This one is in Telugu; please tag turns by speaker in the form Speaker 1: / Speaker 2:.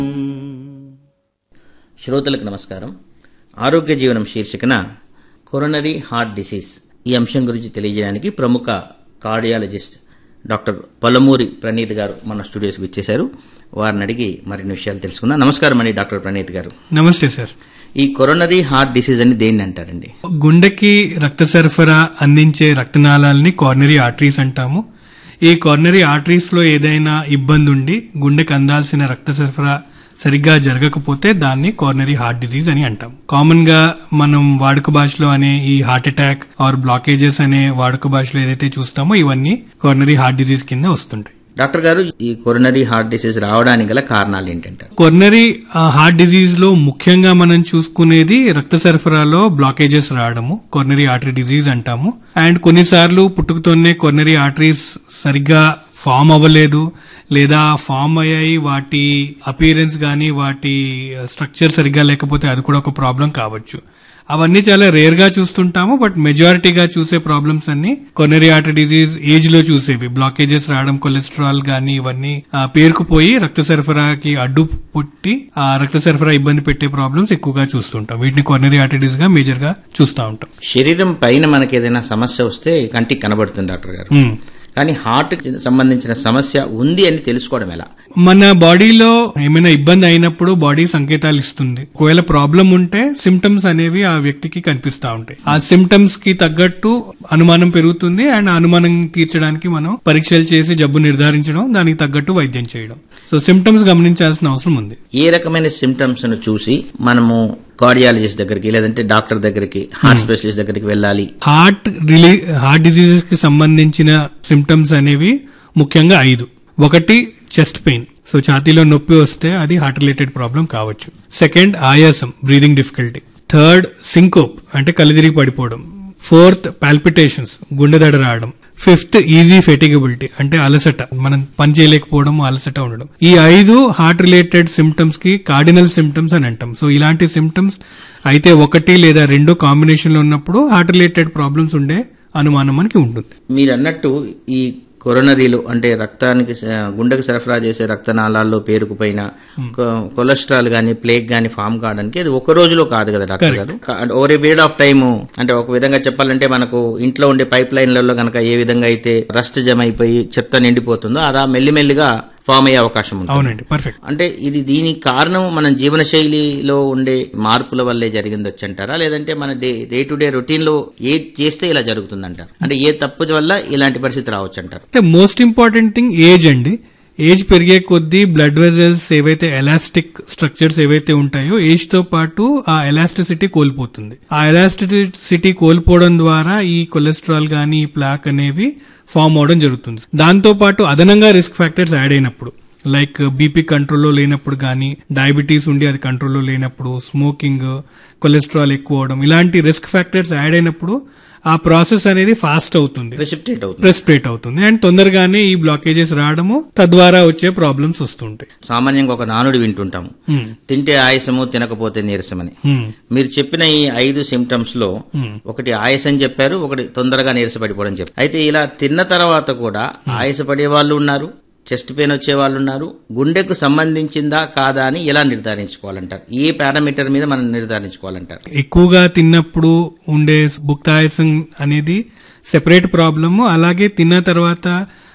Speaker 1: శ్రోతలకు నమస్కారం ఆరోగ్య జీవనం శీర్షికన కొరోనరీ హార్ట్ డిసీజ్ ఈ అంశం గురించి తెలియజేయడానికి ప్రముఖ కార్డియాలజిస్ట్ డాక్టర్ పలమూరి ప్రణీత్ గారు మన స్టూడియోస్కి ఇచ్చేశారు వారిని అడిగి మరిన్ని విషయాలు తెలుసుకుందాం నమస్కారం అండి డాక్టర్ ప్రణీత్ గారు
Speaker 2: నమస్తే సార్
Speaker 1: ఈ కొరోనరీ హార్ట్ డిసీజ్ అని దేన్ని అంటారండి
Speaker 2: గుండెకి రక్త సరఫరా అందించే రక్తనాళాలని కార్నరీ ఆర్టరీస్ అంటాము ఈ కార్నరీ ఆర్టరీస్ లో ఏదైనా ఇబ్బంది ఉండి గుండెకి అందాల్సిన రక్త సరఫరా సరిగ్గా జరగకపోతే దాన్ని కార్నరీ హార్ట్ డిసీజ్ అని అంటాం కామన్ గా మనం వాడుక భాషలో అనే ఈ హార్ట్ అటాక్ ఆర్ బ్లాకేజెస్ అనే వాడుక భాషలో ఏదైతే చూస్తామో ఇవన్నీ కార్నరీ హార్ట్ డిసీజ్ కింద వస్తుంటాయి
Speaker 1: డాక్టర్ గారు ఈ కొరోనరీ హార్ట్ డిసీజ్ రావడానికి గల కారణాలు ఏంటంటారు
Speaker 2: కొర్నరీ హార్ట్ డిజీజ్ లో ముఖ్యంగా మనం చూసుకునేది రక్త సరఫరాలో బ్లాకేజెస్ రావడము కొర్నరీ ఆర్టరీ డిజీజ్ అంటాము అండ్ కొన్నిసార్లు పుట్టుకతోనే కొర్నరీ ఆర్టరీస్ సరిగ్గా ఫామ్ అవ్వలేదు లేదా ఫామ్ అయ్యాయి వాటి అపియరెన్స్ గానీ వాటి స్ట్రక్చర్ సరిగ్గా లేకపోతే అది కూడా ఒక ప్రాబ్లం కావచ్చు అవన్నీ చాలా రేర్ గా చూస్తుంటాము బట్ మెజారిటీగా చూసే ప్రాబ్లమ్స్ అన్ని కొనరీ ఆర్టరీ డిజీజ్ ఏజ్ లో చూసేవి బ్లాకేజెస్ రావడం కొలెస్ట్రాల్ గానీ ఇవన్నీ ఆ, పేరుకుపోయి రక్త సరఫరాకి అడ్డు పుట్టి ఆ రక్త సరఫరా ఇబ్బంది పెట్టే ప్రాబ్లమ్స్ ఎక్కువగా చూస్తుంటాం వీటిని కొనరీ ఆర్టరీ డిజీజ్ గా మేజర్ గా చూస్తూ ఉంటాం
Speaker 1: శరీరం పైన మనకి ఏదైనా సమస్య వస్తే కంటికి కనబడుతుంది డాక్టర్ గారు
Speaker 2: మ్మ్.
Speaker 1: కానీ హార్ట్ కి సంబంధించిన సమస్య ఉంది అని తెలుసుకోవడం ఎలా
Speaker 2: మన బాడీలో ఏమైనా ఇబ్బంది అయినప్పుడు బాడీ సంకేతాలు ఇస్తుంది ఒకవేళ ప్రాబ్లం ఉంటే సిమ్టమ్స్ అనేవి ఆ వ్యక్తికి కనిపిస్తా ఉంటాయి ఆ సిమ్టమ్స్ కి తగ్గట్టు అనుమానం పెరుగుతుంది అండ్ ఆ అనుమానం తీర్చడానికి మనం పరీక్షలు చేసి జబ్బు నిర్ధారించడం దానికి తగ్గట్టు వైద్యం చేయడం సో సిమ్టమ్స్ గమనించాల్సిన అవసరం ఉంది
Speaker 1: ఏ రకమైన సిమ్టమ్స్ ను చూసి మనము కార్డియాలజిస్ట్ దగ్గరికి లేదంటే డాక్టర్ దగ్గరికి హార్ట్ స్పెషలిస్ట్ దగ్గరికి వెళ్ళాలి
Speaker 2: హార్ట్ రిలీ హార్ట్ డిసీజెస్ కి సంబంధించిన సిమ్టమ్స్ అనేవి ముఖ్యంగా ఐదు ఒకటి చెస్ట్ పెయిన్ సో ఛాతీలో నొప్పి వస్తే అది హార్ట్ రిలేటెడ్ ప్రాబ్లం కావచ్చు సెకండ్ ఆయాసం బ్రీదింగ్ డిఫికల్టీ థర్డ్ సింకోప్ అంటే కలుదిరిగి పడిపోవడం ఫోర్త్ పాల్పిటేషన్స్ గుండెదడ రావడం ఫిఫ్త్ ఈజీ ఫెటిగబిలిటీ అంటే అలసట మనం పని చేయలేకపోవడం అలసట ఉండడం ఈ ఐదు హార్ట్ రిలేటెడ్ సిమ్టమ్స్ కి కార్డినల్ సిమ్టమ్స్ అని అంటాం సో ఇలాంటి సిమ్టమ్స్ అయితే ఒకటి లేదా రెండు కాంబినేషన్ లో ఉన్నప్పుడు హార్ట్ రిలేటెడ్ ప్రాబ్లమ్స్ ఉండే అనుమానం మనకి ఉంటుంది
Speaker 1: మీరు అన్నట్టు ఈ కొరోనరీలు అంటే రక్తానికి స- గుండెకు సరఫరా చేసే రక్తనాళాల్లో పేరుకుపోయిన కొ- కొలెస్ట్రాల్ గానీ ప్లేగ్ గానీ ఫామ్ కావడానికి అది ఒక రోజులో కాదు కదా డాక్టర్ గారు over a period of time అంటే ఒక విధంగా చెప్పాలంటే మనకు ఇంట్లో ఉండే పైప్ లైన్లలో గనక ఏ విధంగా అయితే రస్ట్ జమ అయిపోయి చెత్త నిండిపోతుందో అలా మెల్లిమెల్లిగా ఫామ్ అయ్యే అవకాశం ఉంది
Speaker 2: అవునండి పర్ఫెక్ట్
Speaker 1: అంటే ఇది దీనికి కారణం మన జీవన శైలిలో ఉండే మార్పుల వల్లే జరిగిందొచ్చు అంటారా లేదంటే మన day day to day routine లో ఏది చేస్తే ఇలా జరుగుతుందంటారు అంటే ఏ తప్పు వల్ల ఇలాంటి పరిస్థితి రావచ్చు అంటారు
Speaker 2: అంటే మోస్ట్ ఇంపార్టెంట్ థింగ్ ఏజ్ అండి ఏజ్ పెరిగే కొద్దీ బ్లడ్ వెజల్స్ ఏవైతే ఎలాస్టిక్ స్ట్రక్చర్స్ ఏవైతే ఉంటాయో ఏజ్ తో పాటు ఆ ఎలాస్టిసిటీ కోల్పోతుంది ఆ ఎలాస్టిసిటీ కోల్పోవడం ద్వారా ఈ కొలెస్ట్రాల్ గానీ ఈ ప్లాక్ అనేవి ఫామ్ అవడం జరుగుతుంది దాంతో పాటు అదనంగా రిస్క్ ఫ్యాక్టర్స్ యాడ్ అయినప్పుడు లైక్ బీపీ కంట్రోల్లో లేనప్పుడు కానీ డయాబెటీస్ ఉండి అది కంట్రోల్లో లేనప్పుడు స్మోకింగ్ కొలెస్ట్రాల్ ఎక్కువ అవడం ఇలాంటి రిస్క్ ఫ్యాక్టర్స్ యాడ్ అయినప్పుడు ఆ ప్రాసెస్ అనేది ఫాస్ట్ అవుతుంది
Speaker 1: ప్రెసిపిటేట్ అవుతుంది
Speaker 2: ప్రెస్పిరేట్ అవుతుంది అండ్ తొందరగానే ఈ బ్లాకేజెస్ రావడము తద్వారా వచ్చే ప్రాబ్లమ్స్ వస్తుంటాయి
Speaker 1: సామాన్యంగా ఒక నానుడి వింటుంటాము
Speaker 2: Hmm.
Speaker 1: తింటే ఆయాసము తినకపోతే నీరసమని
Speaker 2: Hmm.
Speaker 1: మీరు చెప్పిన ఈ ఐదు సిమ్టమ్స్ లో
Speaker 2: Hmm.
Speaker 1: ఒకటి ఆయాసం చెప్పారు ఒకటి తొందరగా నీరసపడిపోవడం చెప్పారు అయితే ఇలా తిన్న తర్వాత కూడా ఆయాసపడే వాళ్ళు ఉన్నారు చెస్ట్ పెయిన్ వచ్చే వాళ్ళు ఉన్నారు గుండెకు సంబంధించిందా కాదా అని ఎలా నిర్ధారించుకోవాలంటారు ఏ పారామీటర్ మీద మనం నిర్ధారించుకోవాలంటారు
Speaker 2: ఎక్కువగా తిన్నప్పుడు ఉండే భుక్తాయాసం అనేది సెపరేట్ ప్రాబ్లము అలాగే తిన్న తర్వాత